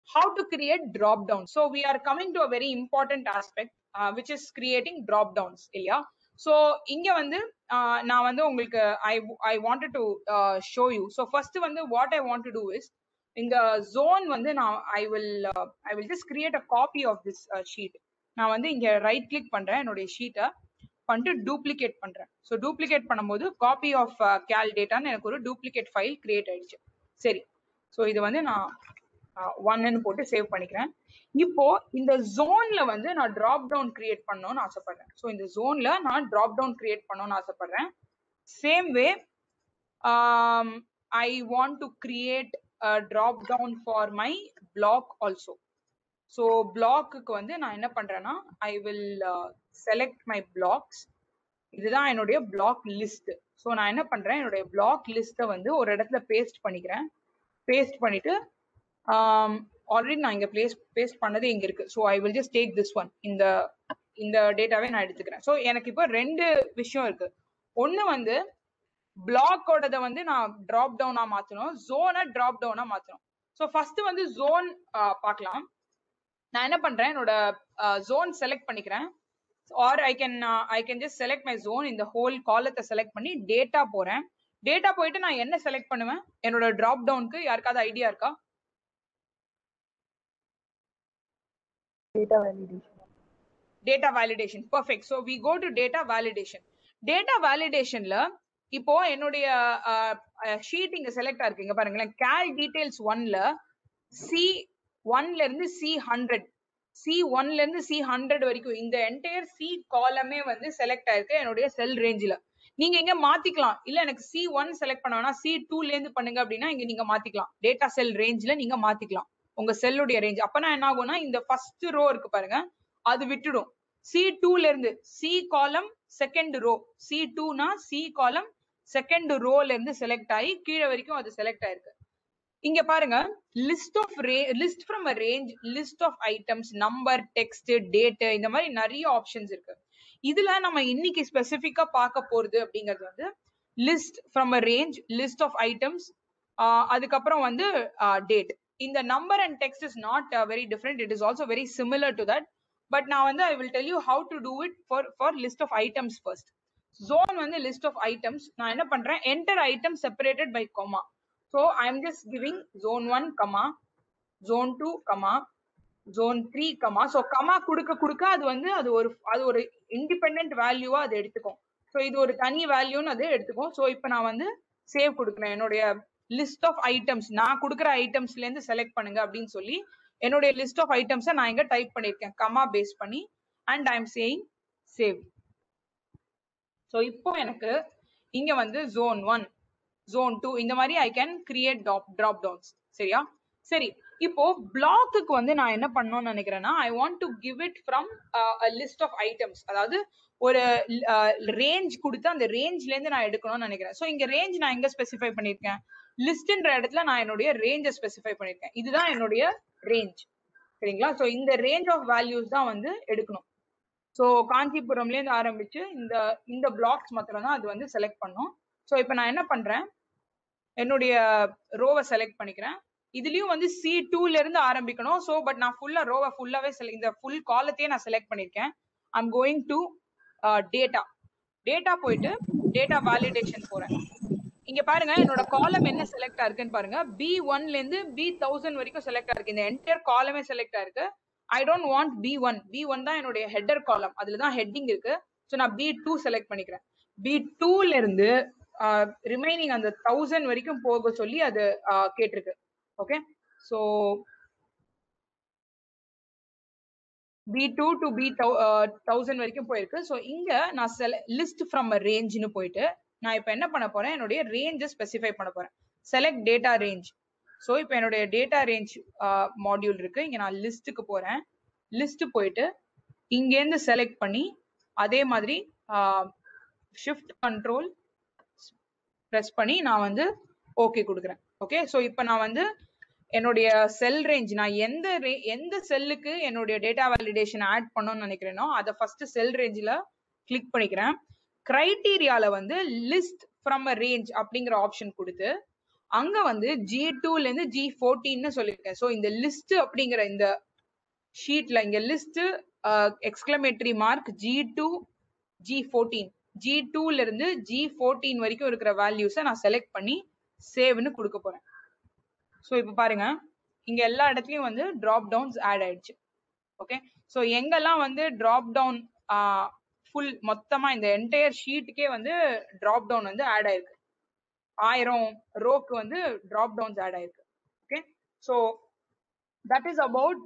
how to create drop down so we are coming to a very important aspect uh, which is creating drop downs இல்லையா so இங்க வந்து uh, நான் வந்து உங்களுக்கு i i wanted to uh, show you so first வந்து what i want to do is இந்த zone வந்து நான் i will uh, i will just create a copy of this uh, sheet நான் வந்து இங்க ரைட் கிளிக் பண்றேன் என்னுடைய ஷீட்டை பண்ணிட்டு டூப்ளிகேட் பண்றேன் ஸோ டூப்ளிகேட் பண்ணும்போது காப்பி ஆஃப் கேல் டேட்டான்னு எனக்கு ஒரு டூப்ளிகேட் ஃபைல் கிரியேட் ஆயிடுச்சு சரி ஸோ இது வந்து நான் ஒன்னு போட்டு சேவ் பண்ணிக்கிறேன் இப்போ இந்த ஜோன்ல வந்து நான் டிராப் டவுன் கிரியேட் பண்ணணும்னு ஆசைப்படுறேன் ஸோ இந்த ஜோன்ல நான் டிராப் டவுன் கிரியேட் பண்ணணும்னு ஆசைப்படுறேன் same way I want to create drop down for my block also so பிளாக்குக்கு வந்து நான் என்ன பண்றேன்னா I will select my blocks இதுதான் என்னுடைய பிளாக் லிஸ்ட் ஸோ நான் என்ன பண்றேன் என்னுடைய பிளாக் லிஸ்ட்டை வந்து ஒரு இடத்துல பேஸ்ட் பண்ணிக்கிறேன் பேஸ்ட் பண்ணிட்டு ஆல்ரெடி நான் இங்க பிளேஸ் பேஸ்ட் பண்ணது இங்க இருக்கு so I will just take this one இந்த இந்த டேட்டாவே நான் எடுத்துக்கிறேன் ஸோ எனக்கு இப்போ ரெண்டு விஷயம் இருக்கு ஒன்னு வந்து பிளாக்கோடத வந்து நான் டிராப் டவுனா மாத்தணும் ஜோனை டிராப் டவுனா மாத்தணும் ஸோ ஃபர்ஸ்ட் வந்து ஜோன் பார்க்கலாம் நான் என்ன பண்றேன் என்னோட ஜோன் செலக்ட் பண்ணிக்கிறேன் or I can I can just select my zone இந்த ஹோல் காலத்தை செலக்ட் பண்ணி டேட்டா போறேன் டேட்டா போயிட்டு நான் என்ன செலக்ட் பண்ணுவேன் என்னோட டிராப் டவுனுக்கு யாருக்காவது ஐடியா இருக்கா data validation data validation perfect so we go to data validation data வேலிடேஷன்ல இப்போ என்னுடைய ஷீட் இங்க செலக்ட் ஆயிருக்கு இங்க பாருங்களேன் கேல் டீடைல்ஸ் ஒன்ல சி ஒன்ல இருந்து சி ஹண்ட்ரட் சி ஒன்ல இருந்து சி ஹண்ட்ரட் வரைக்கும் இந்த என்டையர் சி காலமே வந்து செலக்ட் ஆயிருக்கு என்னுடைய செல் ரேஞ்சில் நீங்க இங்க மாத்திக்கலாம் இல்ல எனக்கு சி ஒன் செலக்ட் பண்ணா சி டூல இருந்து பண்ணுங்க அப்படின்னா இங்க நீங்க மாத்திக்கலாம் டேட்டா செல் ரேஞ்சில நீங்க மாத்திக்கலாம் உங்க செல்லுடைய ரேஞ்ச் அப்பனா என்ன ஆகும்னா இந்த ஃபர்ஸ்ட் ரோ இருக்கு பாருங்க அது விட்டுடும் சி டூல இருந்து C column second row C டூனா சி காலம் செகண்ட் ரோல இருந்து செலக்ட் ஆகி கீழே வரைக்கும் அது செலக்ட் ஆயிருக்கு இங்க பாருங்க list of ray list from a range list of items number text date இந்த மாதிரி நிறைய ஆப்ஷன்ஸ் இருக்கு இதுல நம்ம இன்னைக்கு ஸ்பெசிஃபிக்கா பார்க்க போறது அப்படிங்கிறது வந்து list from a range list of items அதுக்கப்புறம் வந்து டேட் இந்த number and text is not very different it is also very similar to that but நான் வந்து I will tell you how to do it for for list of items first zone வந்து list of items நான் என்ன பண்றேன் enter item separated by comma so I am just giving zone one comma zone two comma zone three comma so comma கொடுக்க கொடுக்க அது வந்து அது ஒரு அது ஒரு இண்டிபெண்ட் வேல்யூவா அது எடுத்துக்கும் ஸோ இது ஒரு தனி வேல்யூன்னு அது எடுத்துக்கும் ஸோ இப்போ நான் வந்து சேவ் கொடுக்குறேன் என்னுடைய லிஸ்ட் ஆஃப் ஐட்டம்ஸ் நான் கொடுக்குற ஐட்டம்ஸ்ல இருந்து செலக்ட் பண்ணுங்க அப்படின்னு சொல்லி என்னுடைய லிஸ்ட் ஆஃப் ஐட்டம்ஸை நான் இங்க டைப் பண்ணியிருக்கேன் கமா பேஸ் பண்ணி and I am saying save so இப்போ எனக்கு இங்க வந்து ஜோன் ஒன் ஜோன் டூ இந்த மாதிரி I can create drop downs சரியா சரி இப்போ பிளாக்குக்கு வந்து நான் என்ன பண்ணணும்னு நினைக்கிறேன்னா I want to give it from list of items அதாவது ஒரு ரேஞ்ச் கொடுத்து அந்த ரேஞ்ச்ல இருந்து நான் எடுக்கணும்னு நினைக்கிறேன் ஸோ இங்க ரேஞ்ச் நான் எங்க ஸ்பெசிஃபை பண்ணியிருக்கேன் லிஸ்ட்ன்ற இடத்துல நான் என்னுடைய ரேஞ்சை ஸ்பெசிஃபை பண்ணியிருக்கேன் இதுதான் என்னுடைய ரேஞ்ச் சரிங்களா ஸோ இந்த ரேஞ்ச் ஆஃப் வேல்யூஸ் தான் வந்து எடுக்கணும் ஸோ காஞ்சிபுரம்லேருந்து ஆரம்பிச்சு இந்த இந்த பிளாக்ஸ் மாத்திரம் தான் அது வந்து செலக்ட் பண்ணும் ஸோ இப்போ நான் என்ன பண்றேன் என்னுடைய ரோவை செலக்ட் பண்ணிக்கிறேன் இதுலயும் வந்து சி டூல இருந்து ஆரம்பிக்கணும் ஸோ பட் நான் ஃபுல்லா ரோவை ஃபுல்லாவே இந்த ஃபுல் காலத்தையே நான் செலக்ட் பண்ணியிருக்கேன் I'm going to data data போயிட்டு டேட்டா வேலிடேஷன் போறேன் இங்க பாருங்க என்னோட காலம் என்ன செலக்ட் ஆயிருக்குன்னு பாருங்க பி ஒன்ல இருந்து பி தௌசண்ட் வரைக்கும் செலக்ட் ஆயிருக்கு இந்த என்டையர் காலமே செலக்ட் ஆயிருக்கு I don't want B one B one தான் என்னுடைய ஹெட்டர் காலம் அதுல தான் ஹெட்டிங் இருக்கு ஸோ நான் பி டூ செலக்ட் பண்ணிக்கிறேன் பி டூல இருந்து ரிமைனிங் அந்த தௌசண்ட் வரைக்கும் போக சொல்லி அது கேட்டிருக்கு okay so B two to B thousand வரைக்கும் போயிருக்கு ஸோ இங்க நான் செல லிஸ்ட் ஃப்ரம் அ ரேஞ்ச்னு போயிட்டு நான் இப்போ என்ன பண்ண போறேன் என்னுடைய ரேஞ்சை ஸ்பெசிஃபை பண்ண போறேன் செலக்ட் டேட்டா ரேஞ்ச் ஸோ இப்போ என்னுடைய டேட்டா ரேஞ்ச் மாடியூல் இருக்கு இங்க நான் லிஸ்ட்டுக்கு போறேன் லிஸ்ட் போயிட்டு இங்கேருந்து செலக்ட் பண்ணி அதே மாதிரி ஷிஃப்ட் கண்ட்ரோல் ப்ரெஸ் பண்ணி நான் வந்து ஓகே கொடுக்குறேன் ஓகே ஸோ இப்போ நான் வந்து என்னுடைய செல் ரேஞ்ச் நான் எந்த எந்த செல்லுக்கு என்னுடைய டேட்டா வேலிடேஷன் ஆட் பண்ணணும்னு நினைக்கிறேனோ அதை ஃபர்ஸ்ட் செல் ரேஞ்சில் கிளிக் பண்ணிக்கிறேன் கிரைட்டீரியால வந்து லிஸ்ட் ஃப்ரம் அ ரேஞ்ச் அப்படிங்கிற ஆப்ஷன் கொடுத்து அங்க வந்து ஜி டூல இருந்து ஜி ஃபோர்டீன்னு சொல்லியிருக்கேன் ஸோ இந்த லிஸ்ட் அப்படிங்கிற இந்த ஷீட்ல இங்க list exclamatory mark G two G fourteen G டூல இருந்து ஜி ஃபோர்டீன் வரைக்கும் இருக்கிற வேல்யூஸை நான் செலக்ட் பண்ணி சேவ்னு கொடுக்க போறேன் ஸோ இப்போ பாருங்க இங்க எல்லா இடத்துலயும் வந்து டிராப் டவுன்ஸ் ஆட் ஆயிடுச்சு ஓகே ஸோ எங்கெல்லாம் வந்து டிராப் டவுன் ஃபுல் மொத்தமா இந்த என்டையர் ஷீட்டுக்கே வந்து டிராப் டவுன் வந்து ஆட் ஆயிருக்கு ஆயிரம் ரோக்கு வந்து டிராப் டவுன்ஸ் ஆட் ஆயிருக்கு okay so that is about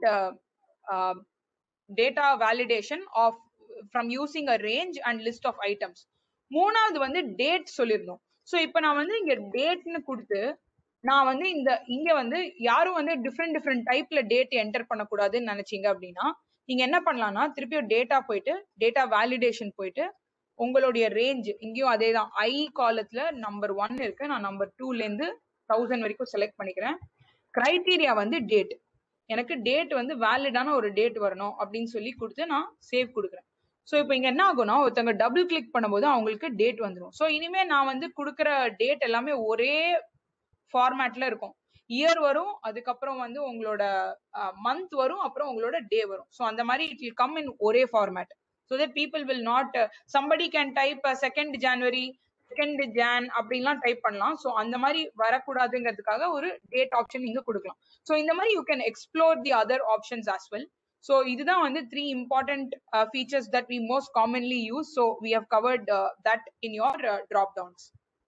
data validation of from using a range and list of items மூணாவது வந்து டேட் சொல்லியிருந்தோம் ஸோ இப்போ நான் வந்து இங்க டேட்னு கொடுத்து நான் வந்து இந்த இங்க வந்து யாரும் வந்து டிஃப்ரெண்ட் டிஃப்ரெண்ட் டைப்ல டேட் என்டர் பண்ணக்கூடாதுன்னு நினைச்சீங்க அப்படின்னா நீங்க என்ன பண்ணலாம்னா திருப்பியும் டேட்டா போயிட்டு டேட்டா வேலிடேஷன் போயிட்டு உங்களுடைய ரேஞ்ச் இங்கேயும் அதே தான் ஐ காலத்துல நம்பர் ஒன் இருக்கு நான் நம்பர் டூல இருந்து தௌசண்ட் வரைக்கும் செலக்ட் பண்ணிக்கிறேன் கிரைட்டீரியா வந்து டேட் எனக்கு டேட் வந்து வேலிடான ஒரு டேட் வரணும் அப்படின்னு சொல்லி கொடுத்து நான் சேவ் கொடுக்குறேன் ஸோ இப்போ இங்க என்ன ஆகும்னா ஒருத்தவங்க டபுள் கிளிக் பண்ணும்போது அவங்களுக்கு டேட் வந்துடும் ஸோ இனிமே நான் வந்து கொடுக்குற டேட் எல்லாமே ஒரே ஃபார்மேட்ல இருக்கும் இயர் வரும் அதுக்கப்புறம் வந்து உங்களோட மந்த் வரும் அப்புறம் உங்களோட டே வரும் ஸோ அந்த மாதிரி இட் வில் கம் இன் ஒரே format so that people will not somebody can type second January second Jan அப்படின்லாம் டைப் பண்ணலாம் ஸோ அந்த மாதிரி வரக்கூடாதுங்கிறதுக்காக ஒரு டேட் ஆப்ஷன் நீங்க கொடுக்கலாம் ஸோ இந்த மாதிரி you can explore the other options as well so இதுதான் வந்து three important features that we most commonly use so we have covered that in your drop downs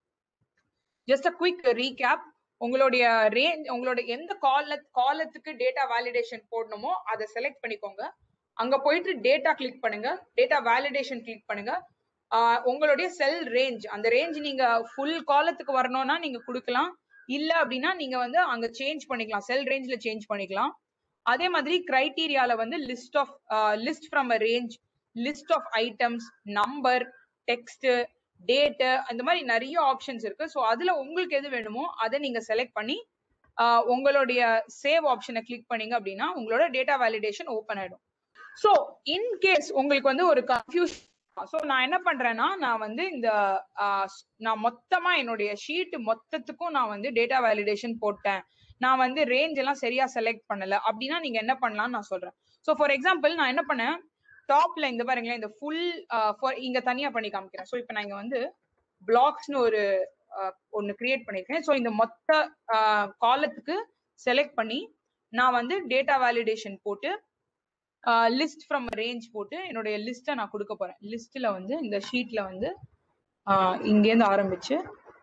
just a quick recap உங்களுடைய range உங்களோட எந்த கால காலத்துக்கு data validation போடணுமோ அதை select பண்ணிக்கோங்க அங்க போயிட்டு டேட்டா கிளிக் பண்ணுங்க டேட்டா வேலிடேஷன் கிளிக் பண்ணுங்க உங்களுடைய செல் ரேஞ்ச் அந்த ரேஞ்ச் நீங்க ஃபுல் காலத்துக்கு வரணும்னா நீங்க கொடுக்கலாம் இல்ல அப்படின்னா நீங்க வந்து அங்க சேஞ்ச் பண்ணிக்கலாம் செல் ரேஞ்ச்ல சேஞ்ச் பண்ணிக்கலாம் அதே மாதிரி கிரைட்டீரியால வந்து list of list from a range list of items number text date அந்த மாதிரி நிறைய ஆப்ஷன்ஸ் இருக்கு ஸோ அதுல உங்களுக்கு எது வேணுமோ அதை நீங்க செலக்ட் பண்ணி உங்களுடைய சேவ் ஆப்ஷனை கிளிக் பண்ணீங்க அப்படின்னா உங்களோட டேட்டா வேலிடேஷன் ஓப்பன் ஆயிடும் ஸோ இன் கேஸ் உங்களுக்கு வந்து ஒரு கன்ஃபியூஷன் ஸோ நான் என்ன பண்றேன்னா நான் வந்து இந்த நான் மொத்தமா என்னுடைய ஷீட் மொத்தத்துக்கும் நான் வந்து டேட்டா வேலிடேஷன் போட்டேன் நான் வந்து ரேஞ்ச் எல்லாம் சரியா செலக்ட் பண்ணல அப்படின்னா நீங்க என்ன பண்ணலாம்னு நான் சொல்றேன் ஸோ ஃபார் எக்ஸாம்பிள் நான் என்ன பண்ணேன் டாப்ல இந்த பாருங்களேன் இந்த ஃபுல் இங்க தனியா பண்ணி காமிக்கிறேன் ஸோ இப்போ நான் இங்க வந்து பிளாக்ஸ்னு ஒரு ஒன்னு கிரியேட் பண்ணிருக்கேன் ஸோ இந்த மொத்த காலத்துக்கு செலக்ட் பண்ணி நான் வந்து டேட்டா வேலிடேஷன் போட்டு லிஸ்ட் ஃப்ரம் ரேஞ்ச் போட்டு என்னுடைய லிஸ்ட்டை நான் கொடுக்க போறேன் லிஸ்ட்ல வந்து இந்த ஷீட்ல வந்து இங்கேருந்து ஆரம்பிச்சு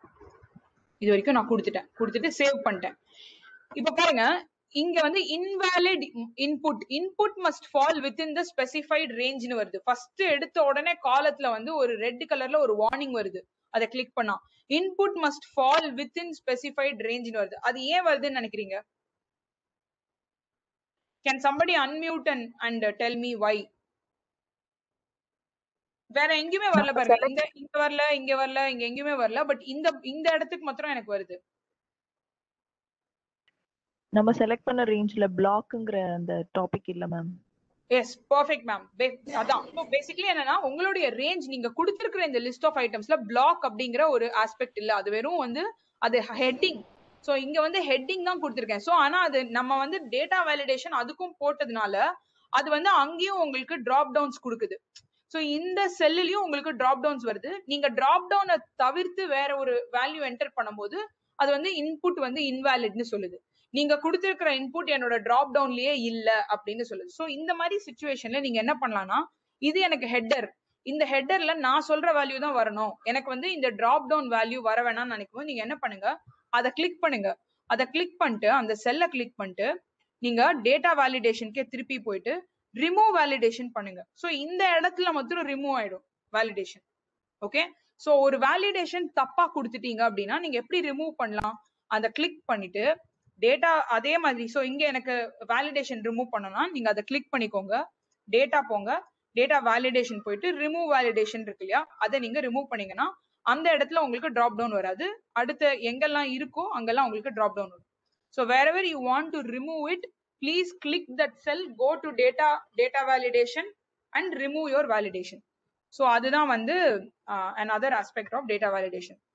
இது வரைக்கும் நான் கொடுத்துட்டேன் கொடுத்துட்டு சேவ் பண்ணிட்டேன் இப்போ பாருங்க இங்க வந்து invalid input input must fall within the specified ரேஞ்ச்னு வருது ஃபர்ஸ்ட் எடுத்த உடனே காலத்துல வந்து ஒரு ரெட் கலர்ல ஒரு வார்னிங் வருது அதை கிளிக் பண்ணா input must fall within specified ரேஞ்ச்னு வருது அது ஏன் வருதுன்னு நினைக்கிறீங்க can somebody unmute and and tell me why வேற எங்கேயுமே வரல பாருங்க இந்த இங்க வரல இங்க வரல இங்க எங்கேயுமே வரல பட் இந்த இந்த இடத்துக்கு மாத்திரம் எனக்கு வருது நம்ம செலக்ட் பண்ண ரேஞ்ச்ல பிளாக்ங்கிற அந்த டாபிக் இல்ல மேம் எஸ் பர்ஃபெக்ட் மேம் அதான் இப்போ பேசிக்கலி என்னன்னா உங்களுடைய ரேஞ்ச் நீங்க கொடுத்திருக்கிற இந்த லிஸ்ட் ஆஃப் ஐட்டம்ஸ்ல பிளாக் அப்படிங்கிற ஒரு ஆஸ்பெக்ட் இல்ல அது வெறும் வந்து அது ஹெட்டிங் ஸோ இங்க வந்து ஹெட்டிங் தான் கொடுத்துருக்கேன் ஸோ ஆனா அது நம்ம வந்து டேட்டா வேலிடேஷன் அதுக்கும் போட்டதுனால அது வந்து அங்கேயும் உங்களுக்கு டிராப் டவுன்ஸ் கொடுக்குது ஸோ இந்த செல்லுலயும் உங்களுக்கு டிராப் டவுன்ஸ் வருது நீங்க டிராப் டவுனை தவிர்த்து வேற ஒரு வேல்யூ என்டர் பண்ணும்போது அது வந்து இன்புட் வந்து இன்வேலிட்னு சொல்லுது நீங்க கொடுத்திருக்கிற இன்புட் என்னோட டிராப் டவுன்லயே இல்ல அப்படின்னு சொல்லுது ஸோ இந்த மாதிரி சுச்சுவேஷன்ல நீங்க என்ன பண்ணலாம்னா இது எனக்கு ஹெட்டர் இந்த ஹெட்டர்ல நான் சொல்ற வேல்யூ தான் வரணும் எனக்கு வந்து இந்த டிராப் டவுன் வேல்யூ வர வேணாம்னு நினைக்கும் நீங்க என்ன பண்ணுங்க அதை கிளிக் பண்ணுங்க அதை கிளிக் பண்ணிட்டு அந்த செல்லை கிளிக் பண்ணிட்டு நீங்க டேட்டா வேலிடேஷனுக்கே திருப்பி போயிட்டு ரிமூவ் வேலிடேஷன் பண்ணுங்க ஸோ இந்த இடத்துல மட்டும் ரிமூவ் ஆயிடும் வேலிடேஷன் ஓகே ஸோ ஒரு வேலிடேஷன் தப்பா கொடுத்துட்டீங்க அப்படின்னா நீங்க எப்படி ரிமூவ் பண்ணலாம் அதை கிளிக் பண்ணிட்டு டேட்டா அதே மாதிரி ஸோ இங்க எனக்கு வேலிடேஷன் ரிமூவ் பண்ணணும்னா நீங்க அதை கிளிக் பண்ணிக்கோங்க டேட்டா போங்க டேட்டா வேலிடேஷன் போயிட்டு ரிமூவ் வேலிடேஷன் இருக்கு இல்லையா அதை நீங்க ரிமூவ் பண்ணீங்கன்னா அந்த இடத்துல உங்களுக்கு டிராப் டவுன் வராது அடுத்து எங்கெல்லாம் இருக்கோ அங்கெல்லாம் உங்களுக்கு டிராப் டவுன் வரும் so wherever you want to remove it please click that cell go to data data validation and remove your validation so அதுதான் வந்து another aspect of data validation